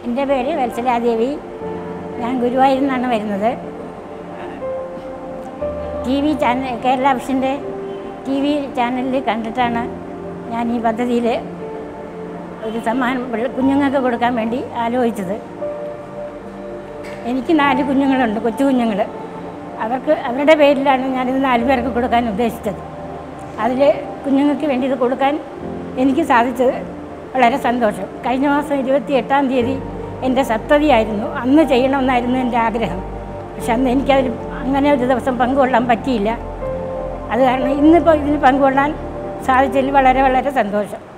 എൻ്റെ പേര് വത്സലാദേവി ഞാൻ ഗുരുവായൂരിൽ നിന്നാണ് വരുന്നത് ടി വി ചാനൽ കേരള വിഷൻ്റെ ടി വി ചാനലിൽ കണ്ടിട്ടാണ് ഞാൻ ഈ പദ്ധതിയിൽ ഒരു സമ്മാനം പിള്ള- കുഞ്ഞുങ്ങൾക്ക് കൊടുക്കാൻ വേണ്ടി ആലോചിച്ചത് എനിക്ക് നാല് കുഞ്ഞുങ്ങളുണ്ട് കൊച്ചു കുഞ്ഞുങ്ങൾ അവർക്ക് അവരുടെ പേരിലാണ് ഞാനിത് നാല് പേർക്ക് കൊടുക്കാൻ ഉദ്ദേശിച്ചത് അതിൽ കുഞ്ഞുങ്ങൾക്ക് വേണ്ടി ഇത് കൊടുക്കാൻ എനിക്ക് സാധിച്ചത് വളരെ സന്തോഷം കഴിഞ്ഞ മാസം ഇരുപത്തി എട്ടാം തീയതി എൻ്റെ സപ്തതിയായിരുന്നു അന്ന് ചെയ്യണമെന്നായിരുന്നു എൻ്റെ ആഗ്രഹം പക്ഷെ അന്ന് എനിക്കതിൽ അങ്ങനെ ഒരു ദിവസം പങ്കുകൊള്ളാൻ പറ്റിയില്ല അത് കാരണം ഇന്നിപ്പോൾ ഇതിൽ പങ്കുകൊള്ളാൻ സാധിച്ചതിൽ വളരെ വളരെ സന്തോഷം